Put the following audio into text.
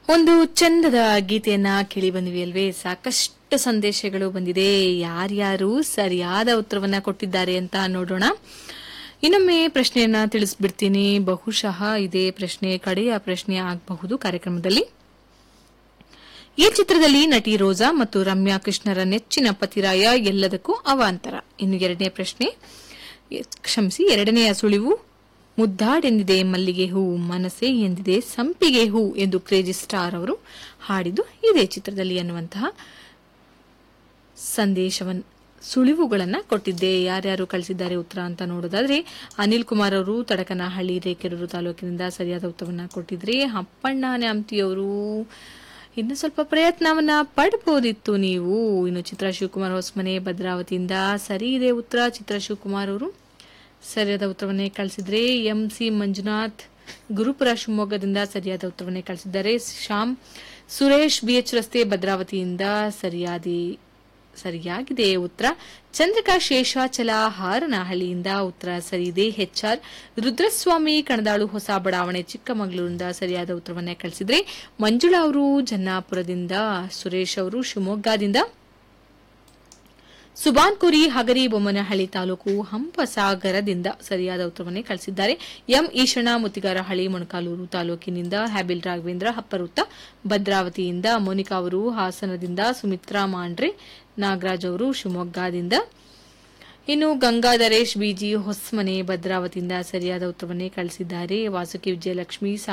ಒಂದು ಚಂದದ ಗೀತೆಯನ್ನ ಕೇಳಿ ಬಂದ್ವಿ ಅಲ್ವೇ ಸಾಕಷ್ಟು ಸಂದೇಶಗಳು ಬಂದಿದೆ ಯಾರ್ಯಾರು ಸರಿಯಾದ ಉತ್ತರವನ್ನ ಕೊಟ್ಟಿದ್ದಾರೆ ಅಂತ ನೋಡೋಣ ಇನ್ನೊಮ್ಮೆ ಪ್ರಶ್ನೆಯನ್ನ ತಿಳಿಸ್ಬಿಡ್ತೀನಿ ಬಹುಶಃ ಇದೇ ಪ್ರಶ್ನೆ ಕಡೆಯ ಪ್ರಶ್ನೆ ಆಗಬಹುದು ಕಾರ್ಯಕ್ರಮದಲ್ಲಿ ಈ ಚಿತ್ರದಲ್ಲಿ ನಟಿ ರೋಜಾ ಮತ್ತು ರಮ್ಯಾ ಕೃಷ್ಣರ ನೆಚ್ಚಿನ ಪತಿರಾಯ ಎಲ್ಲದಕ್ಕೂ ಅವಾಂತರ ಇನ್ನು ಎರಡನೇ ಪ್ರಶ್ನೆ ಎ- ಕ್ಷಮಿಸಿ ಎರಡನೆಯ ಸುಳಿವು ಮುದ್ದಾಡೆಂದಿದೆ ಮಲ್ಲಿಗೆ ಹೂ ಮನಸ್ಸೆ ಎಂದಿದೆ ಸಂಪಿಗೆ ಹೂ ಎಂದು ಕ್ರೇಜಿ ಸ್ಟಾರ್ ಅವರು ಹಾಡಿದ್ದು ಇದೇ ಚಿತ್ರದಲ್ಲಿ ಅನ್ನುವಂತಹ ಸಂದೇಶವನ್ ಸುಳಿವುಗಳನ್ನ ಕೊಟ್ಟಿದ್ದೆ ಯಾರ್ಯಾರು ಕಳಿಸಿದ್ದಾರೆ ಉತ್ತರ ಅಂತ ನೋಡೋದಾದ್ರೆ ಅನಿಲ್ ಕುಮಾರ್ ಅವರು ತಡಕನಹಳ್ಳಿ ರೇಕೆರೂರು ತಾಲೂಕಿನಿಂದ ಸರಿಯಾದ ಉತ್ತರವನ್ನ ಕೊಟ್ಟಿದ್ರೆ ಹಪ್ಪಣ್ಣ ನ್ಯಾಮ್ತಿಯವರು ಇನ್ನು ಸ್ವಲ್ಪ ಪ್ರಯತ್ನವನ್ನ ಪಡ್ಬೋದಿತ್ತು ನೀವು ಇನ್ನು ಚಿತ್ರ ಶಿವಕುಮಾರ್ ಹೊಸಮನೆ ಭದ್ರಾವತಿಯಿಂದ ಸರಿ ಇದೆ ಉತ್ತರ ಚಿತ್ರ ಶಿವಕುಮಾರ್ ಅವರು ಸರಿಯಾದ ಉತ್ತರವನ್ನೇ ಕಳಿಸಿದ್ರೆ ಎಂ ಸಿ ಮಂಜುನಾಥ್ ಗುರುಪುರ ಶಿವಮೊಗ್ಗದಿಂದ ಸರಿಯಾದ ಉತ್ತರವನ್ನೇ ಕಳಿಸಿದ್ದಾರೆ ಶ್ಯಾಮ್ ಸುರೇಶ್ ಬಿಎಚ್ ರಸ್ತೆ ಭದ್ರಾವತಿಯಿಂದ ಸರಿಯಾದಿ ಸರಿಯಾಗಿದೆ ಉತ್ತರ ಚಂದ್ರಿಕಾ ಶೇಷಾಚಲ ಹಾರನಹಳ್ಳಿಯಿಂದ ಉತ್ತರ ಸರಿಯಿದೆ ಹೆಚ್ಆರ್ ರುದ್ರಸ್ವಾಮಿ ಕಣದಾಳು ಹೊಸ ಬಡಾವಣೆ ಚಿಕ್ಕಮಗಳೂರಿನಿಂದ ಸರಿಯಾದ ಉತ್ತರವನ್ನೇ ಕಳಿಸಿದ್ರೆ ಮಂಜುಳಾ ಅವರು ಜನ್ನಾಪುರದಿಂದ ಸುರೇಶ್ ಅವರು ಶಿವಮೊಗ್ಗದಿಂದ ಸುಬಾನ್ ಕುರಿ ಹಗರಿ ಬೊಮ್ಮನಹಳ್ಳಿ ತಾಲೂಕು ಹಂಪಸಾಗರದಿಂದ ಸರಿಯಾದ ಉತ್ತರವನ್ನೇ ಕಳಿಸಿದ್ದಾರೆ ಎಂ ಈಶಣ್ಣ ಮುತ್ತಿಗಾರಹಳ್ಳಿ ಮೊಣಕಾಲೂರು ತಾಲೂಕಿನಿಂದ ಹ್ಯಾಬಿಲ್ ರಾಘವೇಂದ್ರ ಹಪ್ಪರುತ್ತ ಭದ್ರಾವತಿಯಿಂದ ಮೋನಿಕಾ ಅವರು ಹಾಸನದಿಂದ ಸುಮಿತ್ರಾ ಮಾಂಡ್ರೆ ನಾಗರಾಜ್ ಅವರು ಶಿವಮೊಗ್ಗದಿಂದ ಇನ್ನು ಗಂಗಾಧರೇಶ್ ಬಿಜಿ ಹೊಸ್ಮನೆ ಭದ್ರಾವತಿಯಿಂದ ಸರಿಯಾದ ಉತ್ತರವನ್ನೇ ಕಳಿಸಿದ್ದಾರೆ ವಾಸುಕಿ ವಿಜಯಲಕ್ಷ್ಮಿ